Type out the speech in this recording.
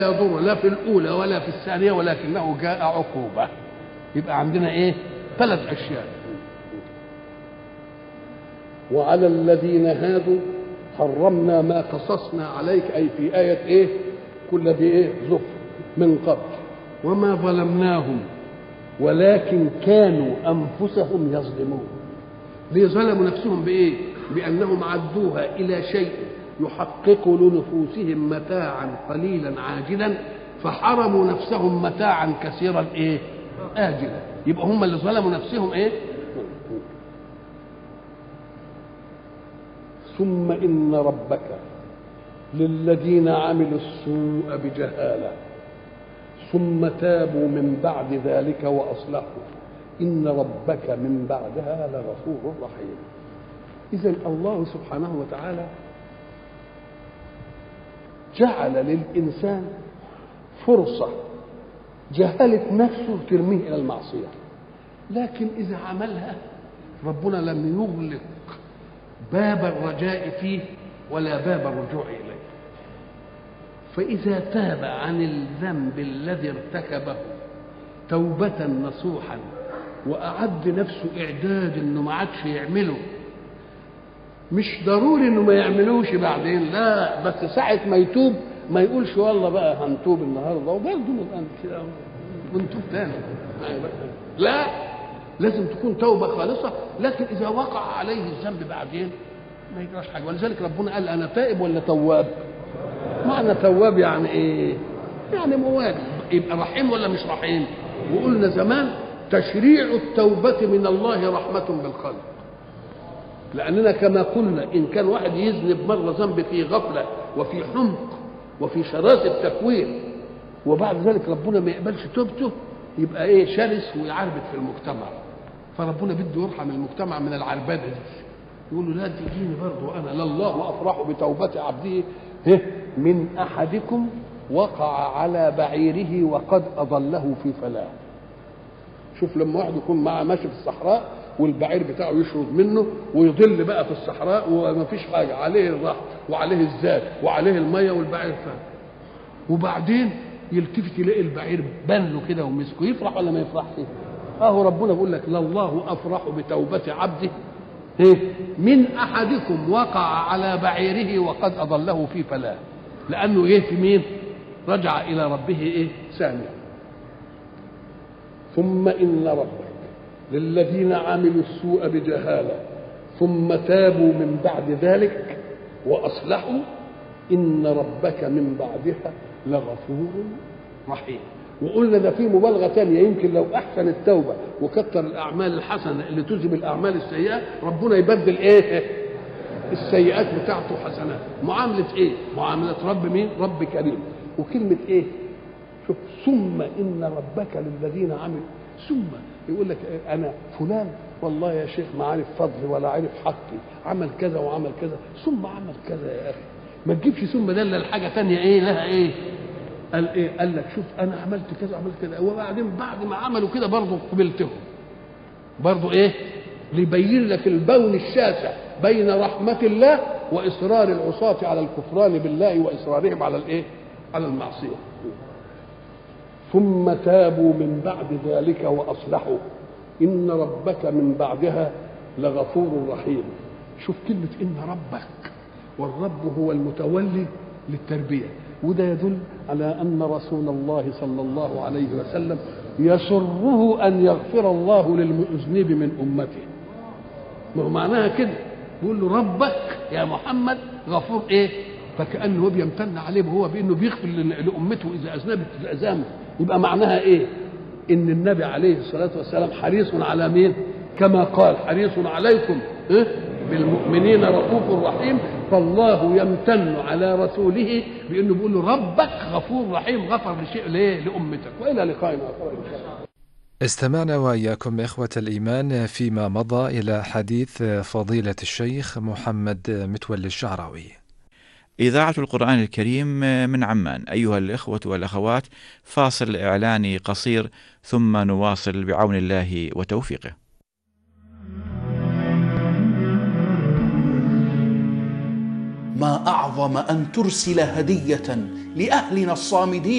يضر لا في الأولى ولا في الثانية ولكنه جاء عقوبة يبقى عندنا إيه ثلاث أشياء وعلى الذين هادوا حرمنا ما قصصنا عليك أي في آية إيه كل ذي إيه زفر من قبل وما ظلمناهم ولكن كانوا أنفسهم يظلمون ليه ظلموا نفسهم بإيه بأنهم عدوها إلى شيء يحقق لنفوسهم متاعا قليلا عاجلا فحرموا نفسهم متاعا كثيرا ايه آجلا يبقى هم اللي ظلموا نفسهم ايه ثم إن ربك للذين عملوا السوء بجهالة ثم تابوا من بعد ذلك وأصلحوا إن ربك من بعدها لغفور رحيم إذا الله سبحانه وتعالى جعل للإنسان فرصة جهلت نفسه ترميه إلى المعصية لكن إذا عملها ربنا لم يغلق باب الرجاء فيه ولا باب الرجوع إليه فإذا تاب عن الذنب الذي ارتكبه توبة نصوحا وأعد نفسه إعداد إنه ما عادش يعمله مش ضروري انه ما يعملوش بعدين لا بس ساعة ما يتوب ما يقولش والله بقى هنتوب النهارده وبرضه نبقى كده ونتوب تاني لا لازم تكون توبة خالصة لكن إذا وقع عليه الذنب بعدين ما يجراش حاجة ولذلك ربنا قال أنا تائب ولا تواب؟ معنى تواب يعني إيه؟ يعني مواد يبقى رحيم ولا مش رحيم؟ وقلنا زمان تشريع التوبة من الله رحمة بالخلق لأننا كما قلنا إن كان واحد يذنب مرة ذنب في غفلة وفي حمق وفي شراسة تكوين وبعد ذلك ربنا ما يقبلش توبته يبقى إيه شرس ويعربد في المجتمع فربنا بده يرحم المجتمع من العربدة دي يقول له لا تجيني برضه أنا لله أفرح بتوبة عبده من أحدكم وقع على بعيره وقد أضله في فلاة شوف لما واحد يكون معاه ماشي في الصحراء والبعير بتاعه يشرد منه ويضل بقى في الصحراء وما فيش حاجه عليه الرحم وعليه الزاد وعليه الميه والبعير فاهم وبعدين يلتفت يلاقي البعير بان له كده ومسكه يفرح ولا ما يفرحش؟ اهو ربنا بيقول لك لله افرح بتوبه عبده إيه؟ من احدكم وقع على بعيره وقد اضله في فلاه لانه ايه في مين؟ رجع الى ربه ايه؟ سامع ثم ان ربك للذين عملوا السوء بجهالة ثم تابوا من بعد ذلك وأصلحوا إن ربك من بعدها لغفور رحيم وقلنا ده في مبالغة تانية يمكن لو أحسن التوبة وكتر الأعمال الحسنة اللي تذهب الأعمال السيئة ربنا يبدل إيه؟ السيئات بتاعته حسنات معاملة إيه؟ معاملة رب مين؟ رب كريم وكلمة إيه؟ شوف ثم إن ربك للذين عملوا ثم يقول لك انا فلان والله يا شيخ ما عارف فضلي ولا عارف حقي عمل كذا وعمل كذا ثم عمل كذا يا اخي ما تجيبش ثم ده الا الحاجه ثانيه ايه لها ايه قال ايه قال لك شوف انا عملت كذا وعملت كذا وبعدين بعد ما عملوا كده برضه قبلتهم برضه ايه ليبين لك البون الشاسع بين رحمه الله واصرار العصاة على الكفران بالله واصرارهم على الايه على المعصيه ثم تابوا من بعد ذلك واصلحوا ان ربك من بعدها لغفور رحيم شوف كلمه ان ربك والرب هو المتولي للتربيه وده يدل على ان رسول الله صلى الله عليه وسلم يسره ان يغفر الله للمذنب من امته ما هو معناها كده بيقول له ربك يا محمد غفور ايه فكانه هو بيمتن عليه وهو بانه بيغفر لامته اذا اذنبت اذامه يبقى معناها ايه ان النبي عليه الصلاه والسلام حريص على مين كما قال حريص عليكم إيه؟ بالمؤمنين رؤوف رحيم فالله يمتن على رسوله بانه بيقول له ربك غفور رحيم غفر لشيء ليه لامتك والى لقاء اخر ان شاء الله استمعنا وإياكم إخوة الإيمان فيما مضى إلى حديث فضيلة الشيخ محمد متولي الشعراوي إذاعة القرآن الكريم من عمان أيها الإخوة والأخوات فاصل إعلاني قصير ثم نواصل بعون الله وتوفيقه ما اعظم ان ترسل هديه لاهلنا الصامدين